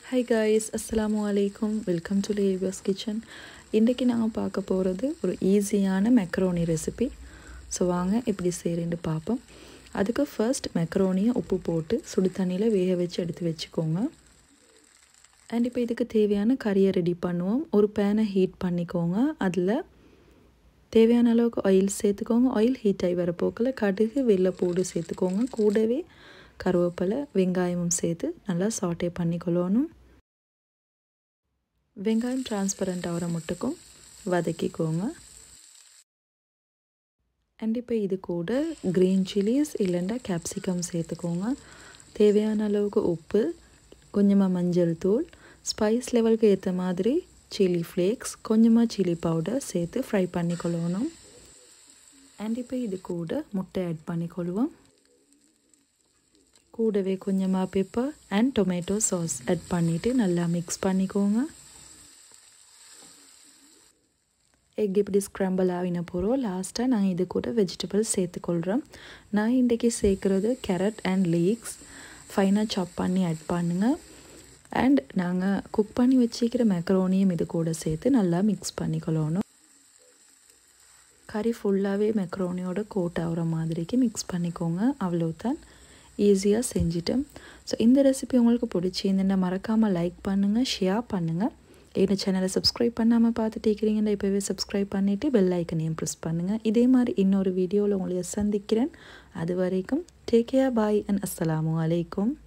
high guys அஸ்ஸலாமு அலைக்கும் welcome to லேவியர்ஸ் kitchen இன்றைக்கி நாங்கள் பார்க்க போகிறது ஒரு ஈஸியான மெக்ரோனி ரெசிபி ஸோ வாங்க எப்படி செய்கிறேன்னு பார்ப்போம் அதுக்கு ஃபர்ஸ்ட் மெக்ரோனியை உப்பு போட்டு சுடு தண்ணியில் வேக வச்சு எடுத்து வச்சுக்கோங்க அண்ட் இப்போ இதுக்கு தேவையான கறியை ரெடி பண்ணுவோம் ஒரு பேனை ஹீட் பண்ணிக்கோங்க அதில் தேவையான அளவுக்கு ஆயில் சேர்த்துக்கோங்க ஆயில் ஹீட் ஆகி வர போக்கில் கடுகு வெள்ளைப்பூடு சேர்த்துக்கோங்க கூடவே கருவேப்பிலை வெங்காயமும் சேர்த்து நல்லா சாட்டே பண்ணிக்கொள்ளணும் வெங்காயம் டிரான்ஸ்பரண்ட் ஆகிற மட்டுக்கும் வதக்கிக்கோங்க அண்ட் இப்போ இது கூட க்ரீன் சில்லிஸ் இல்லைண்டா கேப்சிகம் சேர்த்துக்கோங்க தேவையான அளவுக்கு உப்பு கொஞ்சமாக மஞ்சள் தூள் ஸ்பைஸ் லெவலுக்கு ஏற்ற மாதிரி சில்லி ஃப்ளேக்ஸ் கொஞ்சமாக சில்லி பவுடர் சேர்த்து ஃப்ரை பண்ணிக்கொள்ளணும் அண்ட் இப்போ இது கூட முட்டை ஆட் பண்ணிக்கொள்வோம் கூடவே கொஞ்சமாக pepper and tomato sauce add பண்ணிவிட்டு நல்லா மிக்ஸ் பண்ணிக்கோங்க எக் இப்படி ஸ்க்ரம்பிள் ஆகின போகிறோம் லாஸ்ட்டாக நான் இது கூட வெஜிடபிள்ஸ் சேர்த்துக்கொள்கிறேன் நான் இன்றைக்கி சேர்க்குறது கேரட் அண்ட் லீக்ஸ் ஃபைனாக சாப் பண்ணி ஆட் பண்ணுங்கள் அண்ட் நாங்கள் குக் பண்ணி வச்சுக்கிற மெக்ரோனியும் இது கூட சேர்த்து நல்லா மிக்ஸ் பண்ணிக்கொள்ளணும் கறி ஃபுல்லாகவே மெக்ரோனியோட கோட் ஆகிற மாதிரிக்கு மிக்ஸ் பண்ணிக்கோங்க அவ்வளோதான் ஈஸியாக செஞ்சுட்டேன் ஸோ இந்த ரெசிபி உங்களுக்கு பிடிச்சிருந்துன்னா மறக்காமல் லைக் பண்ணுங்கள் ஷேர் பண்ணுங்கள் எங்கள் சேனலை சப்ஸ்கிரைப் பண்ணாமல் பார்த்துட்டு இருக்கிறீங்கன்னா இப்போவே சப்ஸ்கிரைப் பண்ணிவிட்டு பெல் ஐக்கனையும் ப்ரெஸ் பண்ணுங்கள் இதே மாதிரி இன்னொரு வீடியோவில் உங்களை சந்திக்கிறேன் அது வரைக்கும் டேக் கேர் பாய் அண்ட் அஸ்ஸலாமு அலைக்கும்